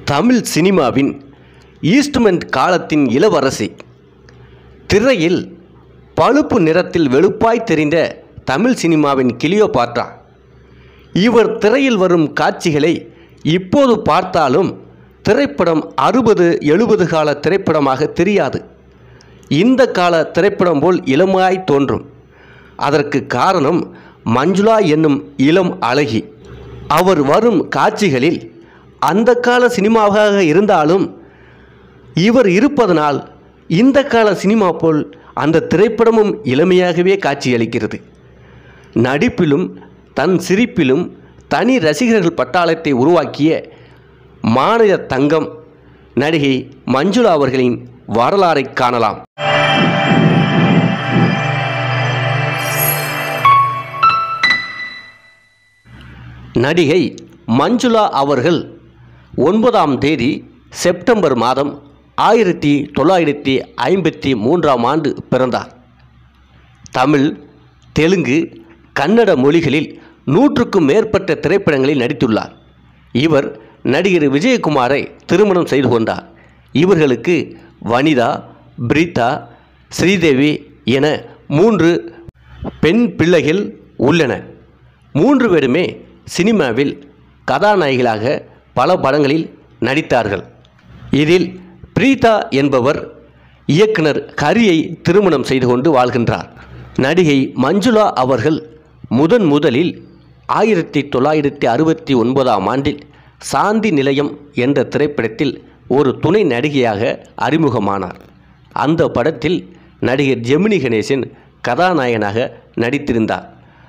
தமிழ் சினிமாவின் ஈஸ்ட்மென்ட் காலத்தின் இளவரசி திரையில் பழுப்பு நிறத்தில் வெளுப்பாய் தெரிந்த தமிழ் சினிமாவின் கிளியோபாட்ரா இவர் திரையில் வரும் காட்சிகளை இப்போது பார்த்தாலும் திரைப்படம் அறுபது எழுபது கால திரைப்படமாக தெரியாது இந்த கால திரைப்படம் போல் இளமாய் தோன்றும் அதற்கு காரணம் மஞ்சுளா என்னும் இளம் அழகி அவர் வரும் காட்சிகளில் அந்த கால சினிமாவாக இருந்தாலும் இவர் இருப்பதனால் இந்த கால சினிமா போல் அந்த திரைப்படமும் இளமையாகவே காட்சியளிக்கிறது நடிப்பிலும் தன் சிரிப்பிலும் தனி ரசிகர்கள் பட்டாளத்தை உருவாக்கிய மாநில தங்கம் நடிகை மஞ்சுளா அவர்களின் வரலாறை காணலாம் நடிகை மஞ்சுளா அவர்கள் ஒன்பதாம் தேதி செப்டம்பர் மாதம் ஆயிரத்தி தொள்ளாயிரத்தி ஐம்பத்தி மூன்றாம் ஆண்டு பிறந்தார் தமிழ் தெலுங்கு கன்னட மொழிகளில் நூற்றுக்கும் மேற்பட்ட திரைப்படங்களில் நடித்துள்ளார் இவர் நடிகர் விஜயகுமாரை திருமணம் செய்து கொண்டார் இவர்களுக்கு வனிதா பிரீதா ஸ்ரீதேவி என மூன்று பெண் பிள்ளைகள் உள்ளன மூன்று பேருமே சினிமாவில் கதாநாயகிகளாக பல படங்களில் நடித்தார்கள் இதில் பிரீதா என்பவர் இயக்குனர் ஹரியை திருமணம் செய்து கொண்டு வாழ்கின்றார் நடிகை மஞ்சுளா அவர்கள் முதன் முதலில் ஆயிரத்தி தொள்ளாயிரத்தி அறுபத்தி ஒன்பதாம் ஆண்டில் சாந்தி நிலையம் என்ற திரைப்படத்தில் ஒரு துணை நடிகையாக அறிமுகமானார் அந்த படத்தில் நடிகர் ஜெமினி கணேசன் கதாநாயகனாக நடித்திருந்தார்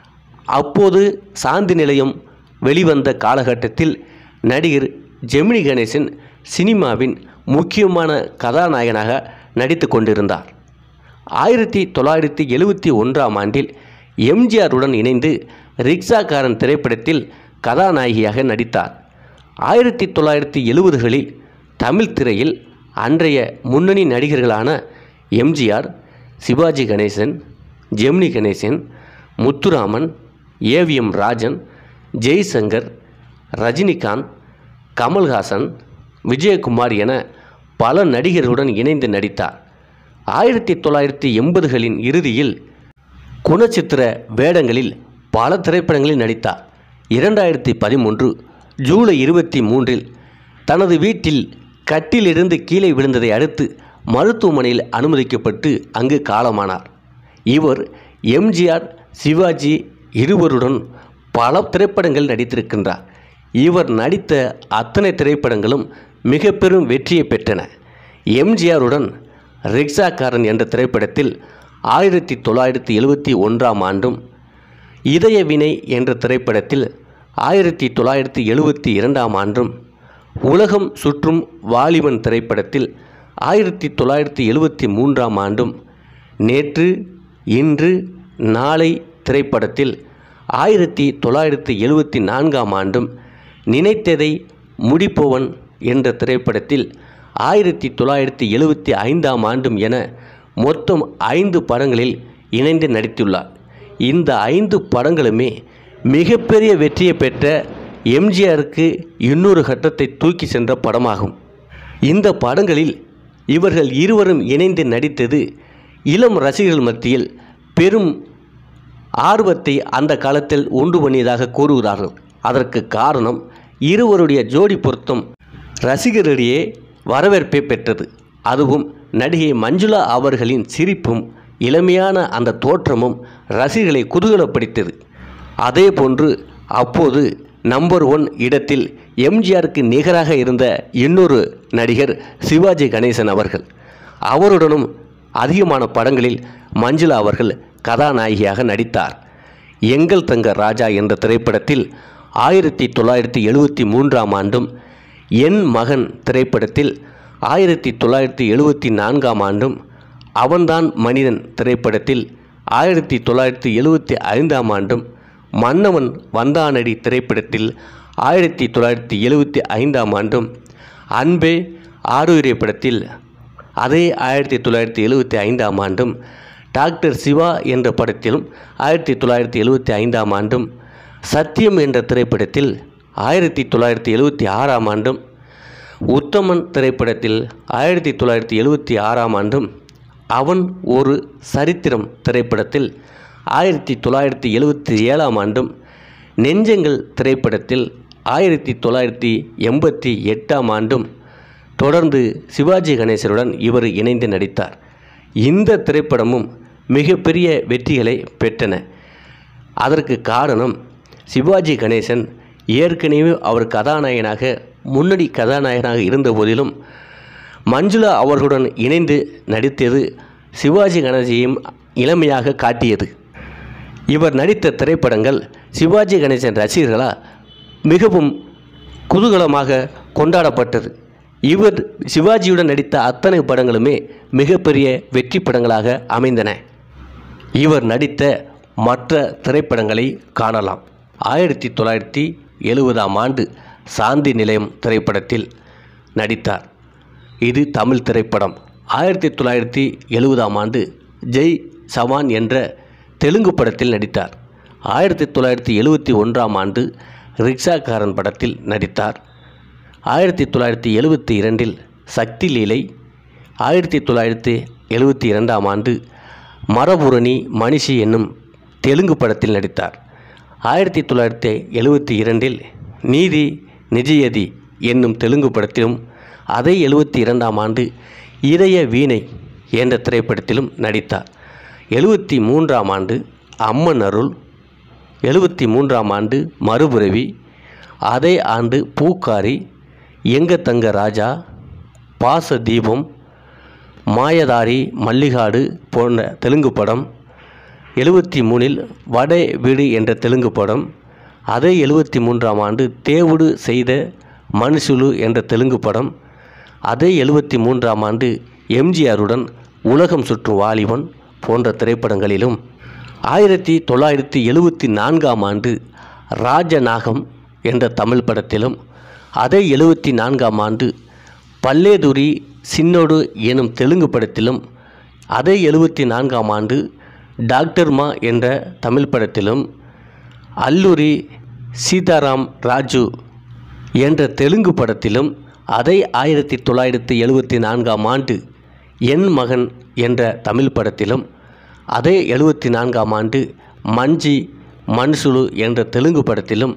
அப்போது சாந்தி நிலையம் வெளிவந்த காலகட்டத்தில் நடிகர் ஜெமினி கணேசன் சினிமாவின் முக்கியமான கதாநாயகனாக நடித்து கொண்டிருந்தார் ஆயிரத்தி தொள்ளாயிரத்தி எழுவத்தி ஒன்றாம் ஆண்டில் எம்ஜிஆருடன் இணைந்து ரிக்ஷாக்காரன் திரைப்படத்தில் கதாநாயகியாக நடித்தார் ஆயிரத்தி தொள்ளாயிரத்தி எழுவதுகளில் தமிழ் திரையில் அன்றைய முன்னணி நடிகர்களான எம்ஜிஆர் சிவாஜி கணேசன் ஜெமினி கணேசன் முத்துராமன் ஏவிஎம் ராஜன் ஜெய்சங்கர் ரஜினிகாந்த் கமல்ஹாசன் விஜயகுமார் என பல நடிகர்களுடன் இணைந்து நடித்தார் ஆயிரத்தி தொள்ளாயிரத்தி எண்பதுகளின் இறுதியில் குணச்சித்திர வேடங்களில் பல திரைப்படங்களில் நடித்தார் இரண்டாயிரத்தி பதிமூன்று ஜூலை இருபத்தி மூன்றில் தனது வீட்டில் கட்டிலிருந்து கீழே விழுந்ததை அடுத்து மருத்துவமனையில் அனுமதிக்கப்பட்டு அங்கு காலமானார் இவர் எம்ஜிஆர் சிவாஜி இருவருடன் பல திரைப்படங்கள் நடித்திருக்கின்றார் இவர் நடித்த அத்தனை திரைப்படங்களும் மிக பெரும் வெற்றியை பெற்றன எம்ஜிஆருடன் ரிக்ஷாக்காரன் என்ற திரைப்படத்தில் ஆயிரத்தி தொள்ளாயிரத்தி எழுவத்தி ஒன்றாம் ஆண்டும் இதய வினை என்ற திரைப்படத்தில் ஆயிரத்தி தொள்ளாயிரத்தி எழுவத்தி இரண்டாம் ஆண்டும் உலகம் சுற்றும் வாலிபன் திரைப்படத்தில் ஆயிரத்தி தொள்ளாயிரத்தி எழுவத்தி மூன்றாம் ஆண்டும் நேற்று இன்று நாளை திரைப்படத்தில் ஆயிரத்தி தொள்ளாயிரத்தி எழுவத்தி நான்காம் ஆண்டும் நினைத்ததை முடிப்பவன் என்ற திரைப்படத்தில் ஆயிரத்தி தொள்ளாயிரத்தி எழுவத்தி ஐந்தாம் ஆண்டும் என மொத்தம் ஐந்து படங்களில் இணைந்து நடித்துள்ளார் இந்த ஐந்து படங்களுமே மிகப்பெரிய வெற்றியை பெற்ற எம்ஜிஆருக்கு இன்னொரு கட்டத்தை தூக்கி சென்ற படமாகும் இந்த படங்களில் இவர்கள் இருவரும் இணைந்து நடித்தது இளம் ரசிகர்கள் மத்தியில் பெரும் ஆர்வத்தை அந்த காலத்தில் உண்டு பண்ணியதாக கூறுகிறார்கள் அதற்கு காரணம் இருவருடைய ஜோடி பொருத்தம் ரசிகர்களிடையே வரவேற்பை பெற்றது அதுவும் நடிகை மஞ்சுளா அவர்களின் சிரிப்பும் இளமையான அந்த தோற்றமும் ரசிகர்களை குதூகலப்படுத்தியது அதே போன்று அப்போது நம்பர் ஒன் இடத்தில் எம்ஜிஆருக்கு நிகராக இருந்த இன்னொரு நடிகர் சிவாஜி கணேசன் அவர்கள் அவருடனும் அதிகமான படங்களில் மஞ்சுளா அவர்கள் கதாநாயகியாக நடித்தார் எங்கள் தங்க ராஜா என்ற திரைப்படத்தில் ஆயிரத்தி தொள்ளாயிரத்தி எழுவத்தி மூன்றாம் ஆண்டும் என் மகன் திரைப்படத்தில் ஆயிரத்தி தொள்ளாயிரத்தி எழுவத்தி நான்காம் ஆண்டும் அவன்தான் மனிதன் திரைப்படத்தில் ஆயிரத்தி தொள்ளாயிரத்தி எழுவத்தி ஐந்தாம் ஆண்டும் மன்னவன் வந்தானடி திரைப்படத்தில் ஆயிரத்தி தொள்ளாயிரத்தி எழுவத்தி ஐந்தாம் ஆண்டும் அன்பே ஆறுயிரை படத்தில் அதே ஆயிரத்தி தொள்ளாயிரத்தி எழுவத்தி ஐந்தாம் ஆண்டும் டாக்டர் சிவா என்ற படத்திலும் ஆயிரத்தி தொள்ளாயிரத்தி எழுவத்தி ஐந்தாம் ஆண்டும் சத்தியம் என்ற திரைப்படத்தில் ஆயிரத்தி தொள்ளாயிரத்தி எழுவத்தி ஆறாம் ஆண்டும் உத்தமன் திரைப்படத்தில் ஆயிரத்தி தொள்ளாயிரத்தி எழுவத்தி ஆறாம் ஆண்டும் அவன் ஒரு சரித்திரம் திரைப்படத்தில் ஆயிரத்தி தொள்ளாயிரத்தி எழுவத்தி ஏழாம் ஆண்டும் நெஞ்சங்கள் திரைப்படத்தில் ஆயிரத்தி தொள்ளாயிரத்தி எண்பத்தி எட்டாம் ஆண்டும் தொடர்ந்து சிவாஜி கணேசனுடன் இவர் இணைந்து நடித்தார் இந்த திரைப்படமும் மிகப்பெரிய வெற்றிகளை பெற்றன அதற்கு காரணம் சிவாஜி கணேசன் ஏற்கனவே அவர் கதாநாயகனாக முன்னணி கதாநாயகனாக இருந்த போதிலும் மஞ்சுளா அவர்களுடன் இணைந்து நடித்தது சிவாஜி கணேசையும் இளமையாக காட்டியது இவர் நடித்த திரைப்படங்கள் சிவாஜி கணேசன் ரசிகர்களால் மிகவும் குதூகலமாக கொண்டாடப்பட்டது இவர் சிவாஜியுடன் நடித்த அத்தனை படங்களுமே மிகப்பெரிய வெற்றி படங்களாக அமைந்தன இவர் நடித்த மற்ற திரைப்படங்களை காணலாம் ஆயிரத்தி தொள்ளாயிரத்தி எழுபதாம் ஆண்டு சாந்தி நிலையம் திரைப்படத்தில் நடித்தார் இது தமிழ் திரைப்படம் ஆயிரத்தி தொள்ளாயிரத்தி எழுபதாம் ஆண்டு ஜெய் சவான் என்ற தெலுங்கு படத்தில் நடித்தார் ஆயிரத்தி தொள்ளாயிரத்தி எழுபத்தி ஒன்றாம் ஆண்டு ரிக்ஷாக்காரன் படத்தில் நடித்தார் ஆயிரத்தி தொள்ளாயிரத்தி எழுபத்தி இரண்டில் சக்தி லீலை ஆயிரத்தி தொள்ளாயிரத்தி எழுபத்தி இரண்டாம் ஆண்டு மரபுரணி மனிஷி என்னும் தெலுங்கு படத்தில் நடித்தார் ஆயிரத்தி தொள்ளாயிரத்தி எழுபத்தி இரண்டில் நீதி நிஜயதி என்னும் தெலுங்கு படத்திலும் அதே எழுபத்தி இரண்டாம் ஆண்டு இதய வீணை என்ற திரைப்படத்திலும் நடித்தார் எழுபத்தி மூன்றாம் ஆண்டு அம்மன் அருள் எழுபத்தி மூன்றாம் ஆண்டு மறுபிறவி அதே ஆண்டு பூக்காரி எங்க தங்க ராஜா பாச தீபம் மாயதாரி மல்லிகாடு போன்ற தெலுங்கு படம் எழுபத்தி மூணில் வடை வீடு என்ற தெலுங்கு படம் அதே எழுபத்தி மூன்றாம் ஆண்டு தேவுடு செய்த மனுசுலு என்ற தெலுங்கு படம் அதே எழுபத்தி மூன்றாம் ஆண்டு எம்ஜிஆருடன் உலகம் சுற்றும் வாலிபன் போன்ற திரைப்படங்களிலும் ஆயிரத்தி தொள்ளாயிரத்தி எழுபத்தி நான்காம் ஆண்டு ராஜநாகம் என்ற தமிழ் படத்திலும் அதே எழுபத்தி நான்காம் ஆண்டு பல்லேதுரி சின்னோடு எனும் தெலுங்கு படத்திலும் அதே எழுபத்தி நான்காம் ஆண்டு டாக்டர் மா என்ற தமிழ் படத்திலும் அல்லூரி சீதாராம் ராஜு என்ற தெலுங்கு படத்திலும் அதே ஆயிரத்தி தொள்ளாயிரத்தி எழுபத்தி நான்காம் ஆண்டு என் மகன் என்ற தமிழ் படத்திலும் அதே எழுபத்தி நான்காம் ஆண்டு மஞ்சி மன்சுலு என்ற தெலுங்கு படத்திலும்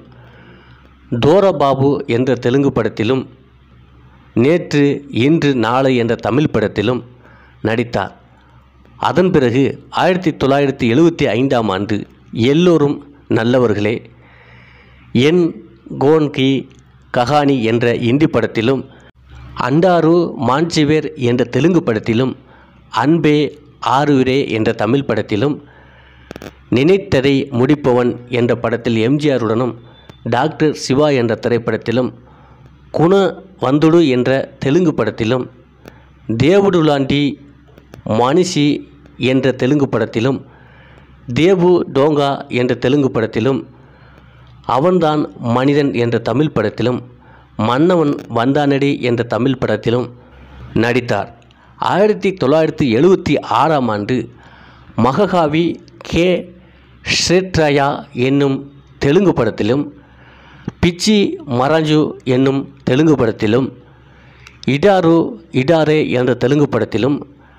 தோரபாபு என்ற தெலுங்கு படத்திலும் நேற்று இன்று நாளை என்ற தமிழ் படத்திலும் நடித்தார் அதன் பிறகு ஆயிரத்தி தொள்ளாயிரத்தி எழுபத்தி ஐந்தாம் ஆண்டு எல்லோரும் நல்லவர்களே என் கோன் கி கஹானி என்ற இந்தி படத்திலும் அண்டாரு மான்சிவேர் என்ற தெலுங்கு படத்திலும் அன்பே ஆறுவிரே என்ற தமிழ் படத்திலும் நினைத்ததை முடிப்பவன் என்ற படத்தில் எம்ஜிஆருடனும் டாக்டர் சிவா என்ற திரைப்படத்திலும் குண வந்துடு என்ற தெலுங்கு படத்திலும் தேவுடுலாண்டி மனிஷி என்ற தெலுங்கு படத்திலும் தேவு டோங்கா என்ற தெலுங்கு படத்திலும் அவன்தான் மனிதன் என்ற தமிழ் படத்திலும் மன்னவன் வந்தானடி என்ற தமிழ் படத்திலும் நடித்தார் ஆயிரத்தி தொள்ளாயிரத்தி எழுபத்தி ஆறாம் ஆண்டு மககாவி கே ஷேட்ரயா என்னும் தெலுங்கு படத்திலும் பிச்சி மராஜு என்னும் தெலுங்கு படத்திலும் இடாரு இடாரே என்ற தெலுங்கு படத்திலும்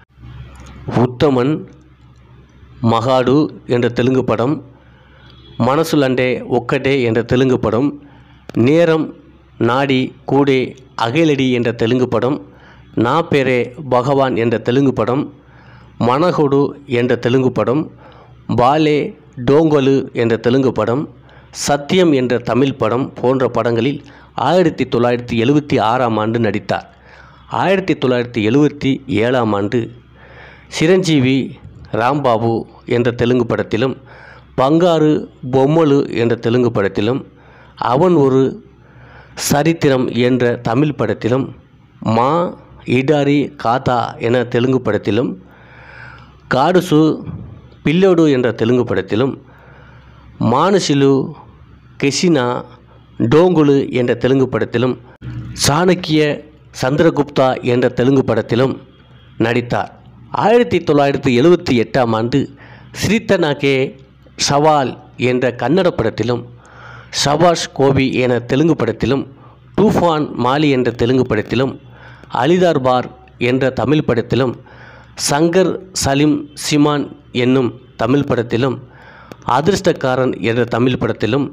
உத்தமன் மகாடு என்ற தெலுங்கு படம் மனசுலண்டே ஒக்கடே என்ற தெலுங்கு படம் நேரம் நாடி கூடே அகிலடி என்ற தெலுங்கு படம் நா பேரே பகவான் என்ற தெலுங்கு படம் மனகொடு என்ற தெலுங்கு படம் பாலே டோங்கலு என்ற தெலுங்கு படம் சத்தியம் என்ற தமிழ் படம் போன்ற படங்களில் ஆயிரத்தி தொள்ளாயிரத்தி எழுபத்தி ஆறாம் ஆண்டு நடித்தார் ஆயிரத்தி தொள்ளாயிரத்தி எழுபத்தி ஏழாம் ஆண்டு சிரஞ்சீவி ராம்பாபு என்ற தெலுங்கு படத்திலும் பங்காரு பொம்மலு என்ற தெலுங்கு படத்திலும் அவன் ஒரு சரித்திரம் என்ற தமிழ் படத்திலும் மா இடாரி காத்தா என தெலுங்கு படத்திலும் காடுசு பில்லோடு என்ற தெலுங்கு படத்திலும் மானுசிலு கெசினா டோங்குலு என்ற தெலுங்கு படத்திலும் சாணக்கிய சந்திரகுப்தா என்ற தெலுங்கு படத்திலும் நடித்தார் ஆயிரத்தி தொள்ளாயிரத்தி எழுபத்தி எட்டாம் ஆண்டு ஸ்ரீத்தனாகே சவால் என்ற கன்னட படத்திலும் சபாஷ் கோபி என தெலுங்கு படத்திலும் டூஃபான் மாலி என்ற தெலுங்கு படத்திலும் அலிதார்பார் என்ற தமிழ் படத்திலும் சங்கர் சலீம் சிமான் என்னும் தமிழ் படத்திலும் அதிர்ஷ்டக்காரன் என்ற தமிழ் படத்திலும்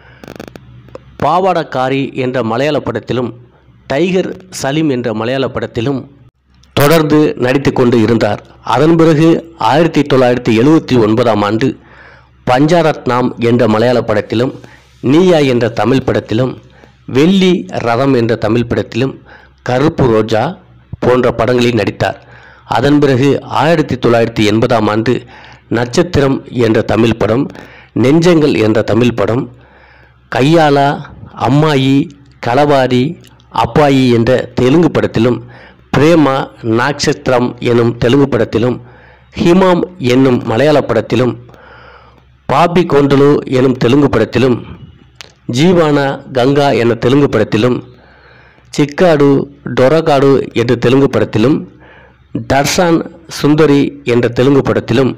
பாவாடக்காரி என்ற மலையாள படத்திலும் டைகர் சலீம் என்ற மலையாள படத்திலும் தொடர்ந்து நடித்து கொண்டு இருந்தார் அதன் பிறகு ஆயிரத்தி தொள்ளாயிரத்தி எழுவத்தி ஒன்பதாம் ஆண்டு பஞ்சாரத்னாம் என்ற மலையாள படத்திலும் நீயா என்ற தமிழ் படத்திலும் வெள்ளி ரதம் என்ற தமிழ் படத்திலும் கருப்பு ரோஜா போன்ற படங்களில் நடித்தார் அதன் பிறகு ஆயிரத்தி தொள்ளாயிரத்தி எண்பதாம் ஆண்டு நட்சத்திரம் என்ற தமிழ் படம் நெஞ்சங்கள் என்ற தமிழ் படம் கையாளா அம்மாயி களவாரி அப்பாயி என்ற தெலுங்கு படத்திலும் பிரேமா நாக்ஷத்ரம் எனும் தெலுங்கு படத்திலும் ஹிமாம் என்னும் மலையாள படத்திலும் பாபி கோண்டலு எனும் தெலுங்கு படத்திலும் ஜீவானா கங்கா என்ற தெலுங்கு படத்திலும் சிக்காடு டொரகாடு என்ற தெலுங்கு படத்திலும் தர்ஷான் சுந்தரி என்ற தெலுங்கு படத்திலும்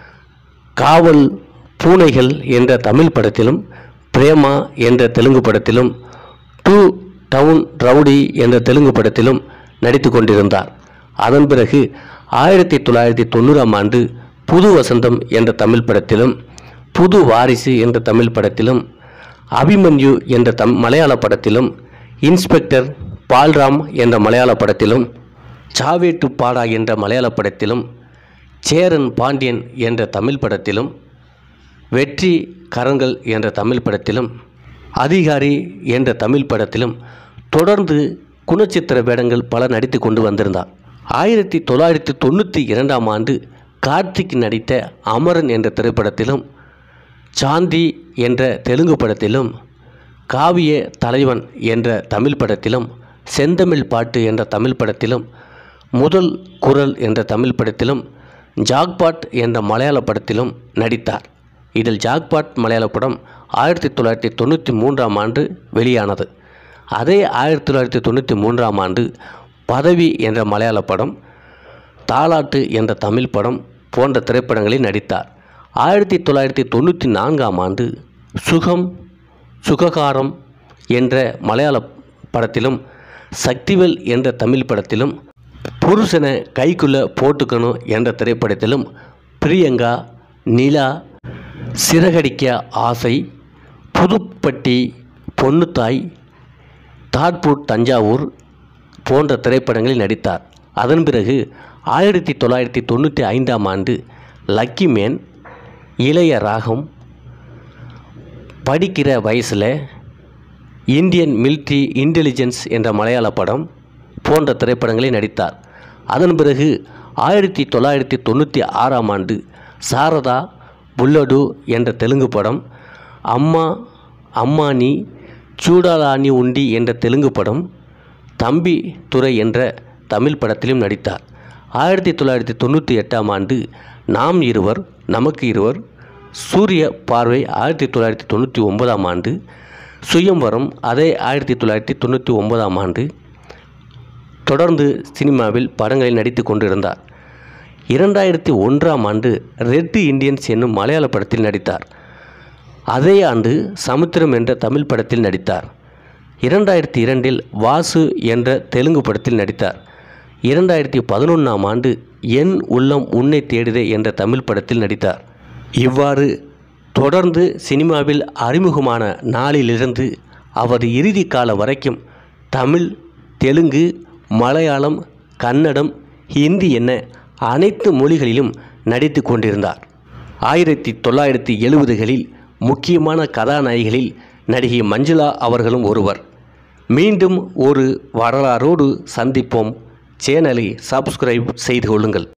காவல் பூனைகள் என்ற தமிழ் படத்திலும் பிரேமா என்ற தெலுங்கு படத்திலும் டூ டவுன் ரவுடி என்ற தெலுங்கு படத்திலும் நடித்து கொண்டிருந்தார் அதன் பிறகு ஆயிரத்தி தொள்ளாயிரத்தி தொண்ணூறாம் ஆண்டு புது வசந்தம் என்ற தமிழ் படத்திலும் புது வாரிசு என்ற தமிழ் படத்திலும் அபிமன்யு என்ற தம் மலையாள படத்திலும் இன்ஸ்பெக்டர் பால்ராம் என்ற மலையாள படத்திலும் சாவேட்டு பாடா என்ற மலையாள படத்திலும் சேரன் பாண்டியன் என்ற தமிழ் படத்திலும் வெற்றி கரங்கள் என்ற தமிழ் படத்திலும் அதிகாரி என்ற தமிழ் படத்திலும் தொடர்ந்து குணச்சித்திர வேடங்கள் பல நடித்து கொண்டு வந்திருந்தார் ஆயிரத்தி தொள்ளாயிரத்தி தொண்ணூற்றி இரண்டாம் ஆண்டு கார்த்திக் நடித்த அமரன் என்ற திரைப்படத்திலும் சாந்தி என்ற தெலுங்கு படத்திலும் காவிய தலைவன் என்ற தமிழ் படத்திலும் செந்தமிழ் பாட்டு என்ற தமிழ் படத்திலும் முதல் குரல் என்ற தமிழ் படத்திலும் ஜாக்பாட் என்ற மலையாள படத்திலும் நடித்தார் இதில் ஜாக்பாட் மலையாள படம் ஆயிரத்தி தொள்ளாயிரத்தி தொண்ணூற்றி மூன்றாம் ஆண்டு வெளியானது அதே ஆயிரத்தி தொள்ளாயிரத்தி தொண்ணூற்றி மூன்றாம் ஆண்டு பதவி என்ற மலையாள படம் தாலாட்டு என்ற தமிழ் படம் போன்ற திரைப்படங்களில் நடித்தார் ஆயிரத்தி தொள்ளாயிரத்தி தொண்ணூற்றி நான்காம் ஆண்டு சுகம் சுககாரம் என்ற மலையாள படத்திலும் சக்திவேல் என்ற தமிழ் படத்திலும் புருஷனை கைக்குள்ளே போட்டுக்கணும் என்ற திரைப்படத்திலும் பிரியங்கா நிலா சிறகடிக்க ஆசை புதுப்பட்டி பொன்னுத்தாய் தாட்பூட் தஞ்சாவூர் போன்ற திரைப்படங்களில் நடித்தார் அதன் பிறகு ஆயிரத்தி தொள்ளாயிரத்தி தொண்ணூற்றி ஐந்தாம் ஆண்டு லக்கி மேன் இளைய ராகம் படிக்கிற வயசில் இந்தியன் மிலிட்ரி இன்டெலிஜென்ஸ் என்ற மலையாள படம் போன்ற திரைப்படங்களில் நடித்தார் அதன் பிறகு ஆயிரத்தி தொள்ளாயிரத்தி தொண்ணூற்றி ஆறாம் ஆண்டு சாரதா புல்லடு என்ற தெலுங்கு படம் அம்மா அம்மானி சூடாலானி உண்டி என்ற தெலுங்கு படம் தம்பி துரை என்ற தமிழ் படத்திலும் நடித்தார் ஆயிரத்தி தொள்ளாயிரத்தி தொண்ணூற்றி எட்டாம் ஆண்டு நாம் இருவர் நமக்கு இருவர் சூரிய பார்வை ஆயிரத்தி தொள்ளாயிரத்தி தொண்ணூற்றி ஒன்பதாம் ஆண்டு சுயம்வரம் அதே ஆயிரத்தி தொள்ளாயிரத்தி தொண்ணூற்றி ஒன்பதாம் ஆண்டு தொடர்ந்து சினிமாவில் படங்களில் நடித்து கொண்டிருந்தார் இரண்டாயிரத்தி ஒன்றாம் ஆண்டு ரெட் இண்டியன்ஸ் என்னும் மலையாள படத்தில் நடித்தார் அதே ஆண்டு சமுத்திரம் என்ற தமிழ் படத்தில் நடித்தார் இரண்டாயிரத்தி இரண்டில் வாசு என்ற தெலுங்கு படத்தில் நடித்தார் இரண்டாயிரத்தி பதினொன்றாம் ஆண்டு என் உள்ளம் உன்னை தேடுதே என்ற தமிழ் படத்தில் நடித்தார் இவ்வாறு தொடர்ந்து சினிமாவில் அறிமுகமான நாளிலிருந்து அவர் இறுதி கால வரைக்கும் தமிழ் தெலுங்கு மலையாளம் கன்னடம் ஹிந்தி என அனைத்து மொழிகளிலும் நடித்து கொண்டிருந்தார் ஆயிரத்தி தொள்ளாயிரத்தி எழுபதுகளில் முக்கியமான கதாநாயகிகளில் நடிகை மஞ்சுளா அவர்களும் ஒருவர் மீண்டும் ஒரு வரலாறோடு சந்திப்போம் சேனலை சப்ஸ்கிரைப் செய்து கொள்ளுங்கள்